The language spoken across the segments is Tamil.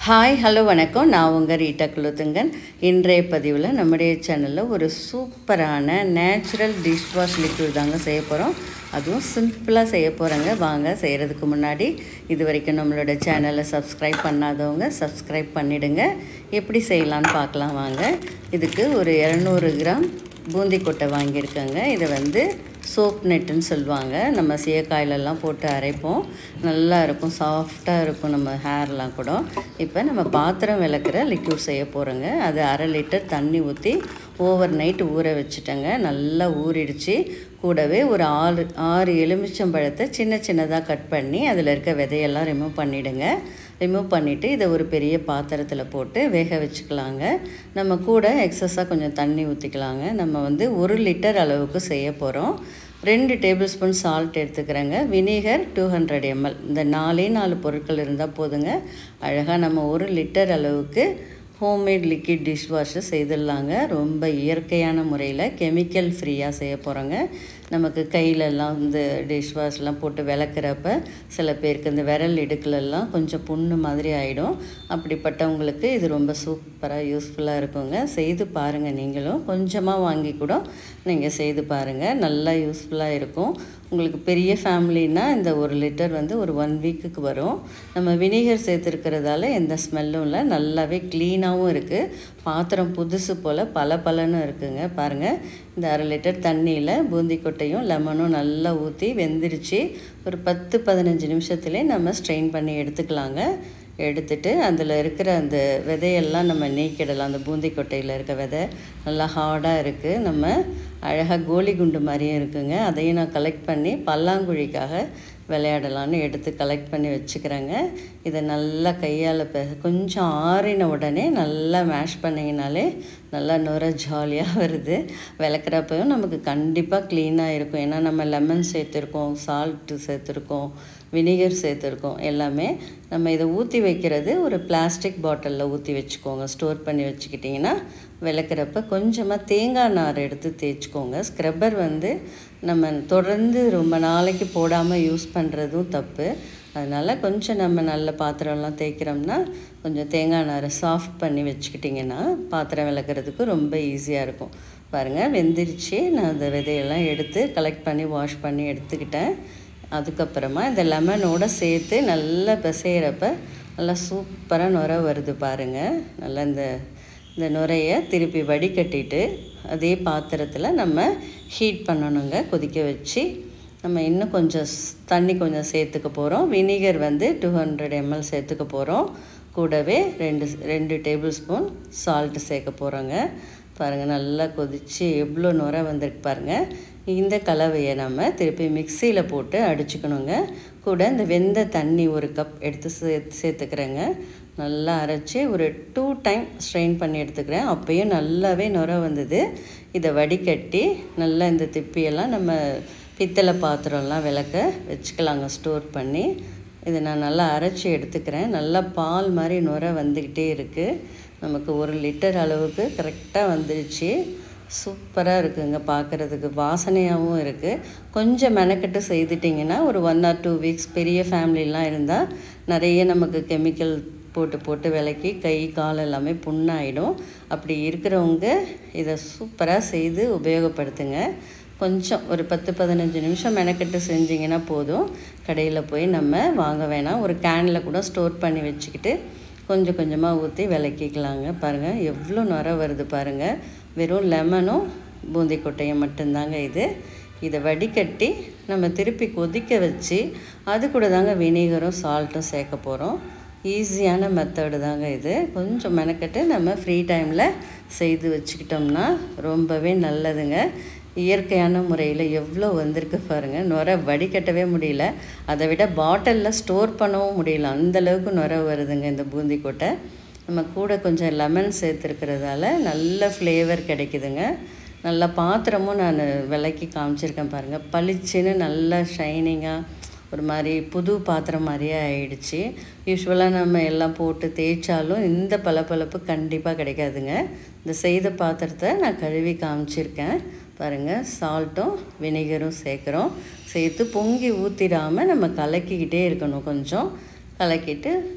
ஹாய் ஹலோ வணக்கம் நான் உங்கள் ரீட்டா குலோத்துங்கன் இன்றைய பதிவில் நம்முடைய சேனலில் ஒரு சூப்பரான நேச்சுரல் டிஷ் வாஷ் லிக்விட் தாங்க செய்ய போகிறோம் அதுவும் சிம்பிளாக செய்ய போகிறேங்க வாங்க செய்கிறதுக்கு முன்னாடி இது வரைக்கும் நம்மளோட சேனலை சப்ஸ்கிரைப் பண்ணாதவங்க சப்ஸ்கிரைப் பண்ணிவிடுங்க எப்படி செய்யலான்னு பார்க்கலாம் வாங்க இதுக்கு ஒரு இரநூறு கிராம் பூந்தி கொட்டை வாங்கியிருக்கேங்க இதை வந்து சோப் நெட்டுன்னு சொல்லுவாங்க நம்ம சீயக்காயிலெல்லாம் போட்டு அரைப்போம் நல்லா இருக்கும் சாஃப்டாக இருக்கும் நம்ம ஹேர்லாம் கூட இப்போ நம்ம பாத்திரம் விளக்குற லிக்யூட் செய்ய போகிறோங்க அது அரை லிட்டர் தண்ணி ஊற்றி ஓவர் நைட் ஊற வச்சுட்டேங்க நல்லா ஊறிடுச்சு கூடவே ஒரு ஆறு ஆறு எலுமிச்சம்பழத்தை சின்ன சின்னதாக கட் பண்ணி அதில் இருக்க விதையெல்லாம் ரிமூவ் பண்ணிவிடுங்க ரிமூவ் பண்ணிவிட்டு இதை ஒரு பெரிய பாத்திரத்தில் போட்டு வேக வச்சுக்கலாங்க நம்ம கூட எக்ஸஸாக கொஞ்சம் தண்ணி ஊற்றிக்கலாங்க நம்ம வந்து ஒரு லிட்டர் அளவுக்கு செய்ய போகிறோம் ரெண்டு டேபிள் ஸ்பூன் சால்ட் எடுத்துக்கிறேங்க வினிகர் டூ ஹண்ட்ரட் எம்எல் இந்த நாலே நாலு பொருட்கள் இருந்தால் போதுங்க அழகாக நம்ம ஒரு லிட்டர் அளவுக்கு ஹோம்மேட் லிக்விட் டிஷ் வாஷை செய்திடலாங்க ரொம்ப இயற்கையான முறையில் கெமிக்கல் ஃப்ரீயாக செய்ய போகிறோங்க நமக்கு கையிலெல்லாம் இந்த டிஷ் வாஷ்லாம் போட்டு விளக்குறப்ப சில பேருக்கு இந்த விரல் இடுக்கலெல்லாம் கொஞ்சம் புண்ணு மாதிரி ஆகிடும் அப்படிப்பட்டவங்களுக்கு இது ரொம்ப சூப்பராக யூஸ்ஃபுல்லாக இருக்குங்க செய்து பாருங்கள் நீங்களும் கொஞ்சமாக வாங்கி கூட நீங்கள் செய்து பாருங்கள் நல்லா யூஸ்ஃபுல்லாக இருக்கும் உங்களுக்கு பெரிய ஃபேமிலின்னா இந்த ஒரு லிட்டர் வந்து ஒரு ஒன் வீக்குக்கு வரும் நம்ம வினிகர் சேர்த்துருக்கிறதால எந்த ஸ்மெல்லும் இல்லை நல்லாவே க்ளீனாகவும் இருக்குது பாத்திரம் புதுசு போல் பல பலன்னு இருக்குங்க பாருங்கள் இந்த அரை லிட்டர் தண்ணியில் பூந்தி கொட்டையும் லெமனும் நல்லா ஊற்றி வெந்துருச்சு ஒரு பத்து பதினஞ்சு நிமிஷத்துலேயே நம்ம ஸ்ட்ரெயின் பண்ணி எடுத்துக்கலாங்க எடுத்துட்டு அதில் இருக்கிற அந்த விதையெல்லாம் நம்ம நீக்கிடலாம் அந்த பூந்தி கொட்டையில் இருக்க விதை நல்லா ஹார்டாக இருக்குது நம்ம அழகாக கோலி குண்டு மாதிரியும் இருக்குங்க அதையும் நான் கலெக்ட் பண்ணி பல்லாங்குழிக்காக விளையாடலான்னு எடுத்து கலெக்ட் பண்ணி வச்சுக்கிறேங்க இதை நல்லா கையால் பெ கொஞ்சம் ஆறின உடனே நல்லா மேஷ் பண்ணிங்கனாலே நல்லா நுர ஜாலியாக வருது விளக்குறப்பையும் நமக்கு கண்டிப்பாக க்ளீனாக இருக்கும் ஏன்னா நம்ம லெமன் சேர்த்துருக்கோம் சால்ட்டு சேர்த்துருக்கோம் வினிகர் சேர்த்துருக்கோம் எல்லாமே நம்ம இதை ஊற்றி வைக்கிறது ஒரு பிளாஸ்டிக் பாட்டிலில் ஊற்றி வச்சுக்கோங்க ஸ்டோர் பண்ணி வச்சுக்கிட்டிங்கன்னா விளக்குறப்ப கொஞ்சமாக தேங்காய் நார் எடுத்து தேய்ச்சிக்கோங்க ஸ்க்ரப்பர் வந்து நம்ம தொடர்ந்து ரொம்ப நாளைக்கு போடாமல் யூஸ் பண்ணுறதும் தப்பு அதனால் கொஞ்சம் நம்ம நல்ல பாத்திரம்லாம் தேய்க்கிறோம்னா கொஞ்சம் தேங்காய் நாரை சாஃப்ட் பண்ணி வச்சுக்கிட்டிங்கன்னா பாத்திரம் விளக்குறதுக்கு ரொம்ப ஈஸியாக இருக்கும் பாருங்கள் வெந்திரிச்சு நான் அந்த விதையெல்லாம் எடுத்து கலெக்ட் பண்ணி வாஷ் பண்ணி எடுத்துக்கிட்டேன் அதுக்கப்புறமா இந்த லெமனோடு சேர்த்து நல்லா பிசைகிறப்ப நல்லா சூப்பராக நுர வருது பாருங்கள் நல்லா இந்த இந்த நுரையை திருப்பி வடிகட்டிட்டு அதே பாத்திரத்தில் நம்ம ஹீட் பண்ணணுங்க கொதிக்க வச்சு நம்ம இன்னும் கொஞ்சம் தண்ணி கொஞ்சம் சேர்த்துக்க போகிறோம் வினிகர் வந்து டூ ஹண்ட்ரட் எம்எல் சேர்த்துக்க போகிறோம் கூடவே ரெண்டு ரெண்டு டேபிள் ஸ்பூன் சால்ட்டு சேர்க்க போகிறோங்க பாருங்கள் நல்லா கொதித்து எவ்வளோ நுரை வந்திருக்கு பாருங்கள் இந்த கலவையை நம்ம திருப்பி மிக்சியில் போட்டு அடிச்சுக்கணுங்க கூட இந்த வெந்த தண்ணி ஒரு கப் எடுத்து சே சேர்த்துக்கிறேங்க நல்லா அரைச்சி ஒரு டூ டைம் ஸ்ட்ரெயின் பண்ணி எடுத்துக்கிறேன் அப்போயும் நல்லாவே நுர வந்தது இதை வடிகட்டி நல்லா இந்த திப்பியெல்லாம் நம்ம பித்தளை பாத்திரம்லாம் விளக்க வச்சுக்கலாங்க ஸ்டோர் பண்ணி இதை நான் நல்லா அரைச்சி எடுத்துக்கிறேன் நல்லா பால் மாதிரி நுர வந்துக்கிட்டே இருக்குது நமக்கு ஒரு லிட்டர் அளவுக்கு கரெக்டாக வந்துருச்சு சூப்பராக இருக்குங்க பார்க்குறதுக்கு வாசனையாகவும் இருக்குது கொஞ்சம் மெனக்கெட்டு செய்துட்டிங்கன்னா ஒரு ஒன் ஆர் டூ வீக்ஸ் பெரிய ஃபேமிலிலாம் இருந்தால் நிறைய நமக்கு கெமிக்கல் போட்டு போட்டு விளக்கி கை கால் எல்லாமே புண்ணாயிடும் அப்படி இருக்கிறவங்க இதை சூப்பராக செய்து உபயோகப்படுத்துங்க கொஞ்சம் ஒரு பத்து பதினஞ்சு நிமிஷம் மெனக்கெட்டு செஞ்சிங்கன்னா போதும் கடையில் போய் நம்ம வாங்க வேணாம் ஒரு கேனில் கூட ஸ்டோர் பண்ணி வச்சுக்கிட்டு கொஞ்சம் கொஞ்சமாக ஊற்றி விளக்கிக்கலாங்க பாருங்கள் எவ்வளோ நுர வருது பாருங்கள் வெறும் லெமனும் பூந்தி கொட்டையும் மட்டும்தாங்க இது இதை வடிகட்டி நம்ம திருப்பி கொதிக்க வச்சு அது கூட தாங்க வினிகரும் சால்ட்டும் சேர்க்க போகிறோம் ஈஸியான மெத்தடு தாங்க இது கொஞ்சம் மெனக்கட்டு நம்ம ஃப்ரீ டைமில் செய்து வச்சுக்கிட்டோம்னா ரொம்பவே நல்லதுங்க இயற்கையான முறையில் எவ்வளோ வந்திருக்கு பாருங்கள் நுர வடிகட்டவே முடியல அதை விட பாட்டிலில் ஸ்டோர் பண்ணவும் முடியல அந்தளவுக்கு நுர வருதுங்க இந்த பூந்தி கொட்டை நம்ம கூட கொஞ்சம் லெமன் சேர்த்துருக்கிறதால நல்ல ஃப்ளேவர் கிடைக்குதுங்க நல்ல பாத்திரமும் நான் விலைக்கு காமிச்சிருக்கேன் பாருங்கள் பளிச்சுன்னு நல்லா ஷைனிங்காக ஒரு மாதிரி புது பாத்திரம் மாதிரியே ஆயிடுச்சு யூஸ்வலாக நம்ம எல்லாம் போட்டு தேய்ச்சாலும் இந்த பளபளப்பு கண்டிப்பாக கிடைக்காதுங்க இந்த செய்த பாத்திரத்தை நான் கழுவி காமிச்சிருக்கேன் பாருங்கள் சால்ட்டும் வினிகரும் சேர்க்குறோம் சேர்த்து பொங்கி ஊற்றிடாமல் நம்ம கலக்கிக்கிட்டே இருக்கணும் கொஞ்சம் கலக்கிட்டு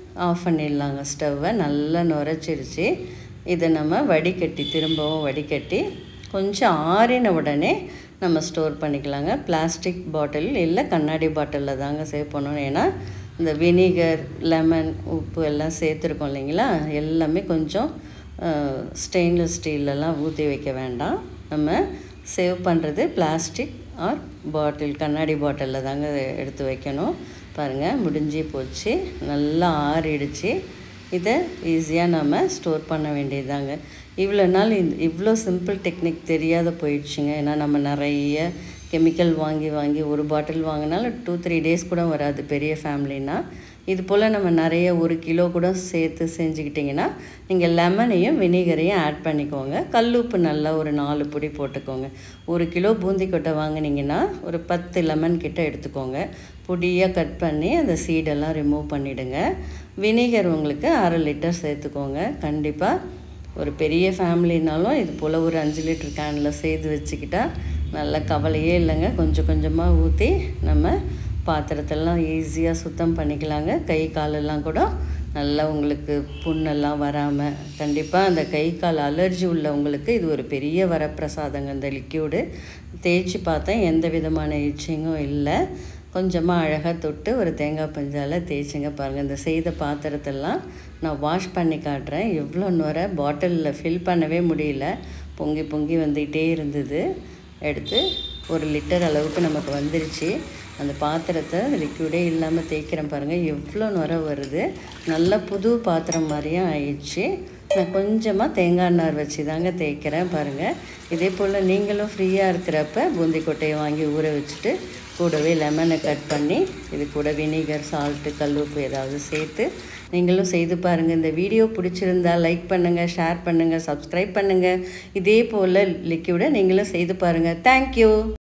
ஆஃப் பண்ணிடலாங்க ஸ்டவ்வை நல்லா நுரைச்சிருச்சு இதை நம்ம வடிகட்டி திரும்பவும் வடிகட்டி கொஞ்சம் ஆறின உடனே நம்ம ஸ்டோர் பண்ணிக்கலாங்க பிளாஸ்டிக் பாட்டில் இல்லை கண்ணாடி பாட்டிலில் தாங்க சேவ் பண்ணணும் ஏன்னா இந்த வினிகர் லெமன் உப்பு எல்லாம் சேர்த்துருக்கோம் இல்லைங்களா எல்லாமே கொஞ்சம் ஸ்டெயின்லெஸ் ஸ்டீல்லலாம் ஊற்றி வைக்க வேண்டாம் நம்ம சேவ் பண்ணுறது பிளாஸ்டிக் ஆர் பாட்டில் கண்ணாடி பாட்டிலில் தாங்க எடுத்து வைக்கணும் பாருங்கள் முடிஞ்சு போச்சு நல்லா ஆறிடுச்சு இதை ஈஸியாக நம்ம ஸ்டோர் பண்ண வேண்டியதாங்க இவ்வளோ நாள் இந்த இவ்வளோ சிம்பிள் டெக்னிக் தெரியாத போயிடுச்சுங்க ஏன்னா நம்ம நிறைய கெமிக்கல் வாங்கி வாங்கி ஒரு பாட்டில் வாங்கினாலும் டூ த்ரீ டேஸ் கூட வராது பெரிய ஃபேமிலினா இது போல் நம்ம நிறைய ஒரு கிலோ கூட சேர்த்து செஞ்சுக்கிட்டிங்கன்னா நீங்கள் லெமனையும் வினிகரையும் ஆட் பண்ணிக்கோங்க கல்லுப்பு நல்லா ஒரு நாலு பொடி போட்டுக்கோங்க ஒரு கிலோ பூந்தி கொட்டை வாங்கினீங்கன்னா ஒரு பத்து லெமன் கிட்ட எடுத்துக்கோங்க பொடியாக கட் பண்ணி அந்த சீடெல்லாம் ரிமூவ் பண்ணிவிடுங்க வினிகர் உங்களுக்கு அரை லிட்டர் சேர்த்துக்கோங்க கண்டிப்பாக ஒரு பெரிய ஃபேமிலினாலும் இது போல் ஒரு அஞ்சு லிட்டர் கேனில் செய்து வச்சுக்கிட்டா நல்ல கவலையே இல்லைங்க கொஞ்சம் கொஞ்சமாக ஊற்றி நம்ம பாத்திரத்தெல்லாம் ஈஸியாக சுத்தம் பண்ணிக்கலாங்க கை காலெல்லாம் கூட நல்லா உங்களுக்கு புண்ணெல்லாம் வராமல் கண்டிப்பாக அந்த கை கால் அலர்ஜி உள்ளவங்களுக்கு இது ஒரு பெரிய வரப்பிரசாதங்க இந்த லிக்யூடு தேய்ச்சி பார்த்தேன் எந்த விதமான இச்சிங்கும் இல்லை கொஞ்சமாக அழகாக தொட்டு ஒரு தேங்காய் பஞ்சால் தேய்ச்சிங்க பாருங்கள் இந்த செய்த பாத்திரத்தெல்லாம் நான் வாஷ் பண்ணி காட்டுறேன் எவ்வளோ நுரை பாட்டிலில் ஃபில் பண்ணவே முடியல பொங்கி பொங்கி வந்துகிட்டே இருந்தது எடுத்து ஒரு லிட்டர் அளவுக்கு நமக்கு வந்துருச்சு அந்த பாத்திரத்தை லிக்விடே இல்லாமல் தேய்க்கிறேன் பாருங்கள் எவ்வளோ நுரை வருது நல்ல புது பாத்திரம் மாதிரியும் ஆயிடுச்சு நான் கொஞ்சமாக தேங்காய் நார் வச்சு தாங்க தேய்க்கிறேன் பாருங்கள் இதே போல் நீங்களும் ஃப்ரீயாக இருக்கிறப்ப பூந்தி கொட்டையை வாங்கி ஊற வச்சுட்டு கூடவே லெமனை கட் பண்ணி இது கூட வினிகர் சால்ட்டு கல்லுப்பு ஏதாவது சேர்த்து நீங்களும் செய்து பாருங்கள் இந்த வீடியோ பிடிச்சிருந்தா லைக் பண்ணுங்கள் ஷேர் பண்ணுங்கள் சப்ஸ்கிரைப் பண்ணுங்கள் இதே போல் லிக்விடை நீங்களும் செய்து பாருங்கள் தேங்க்யூ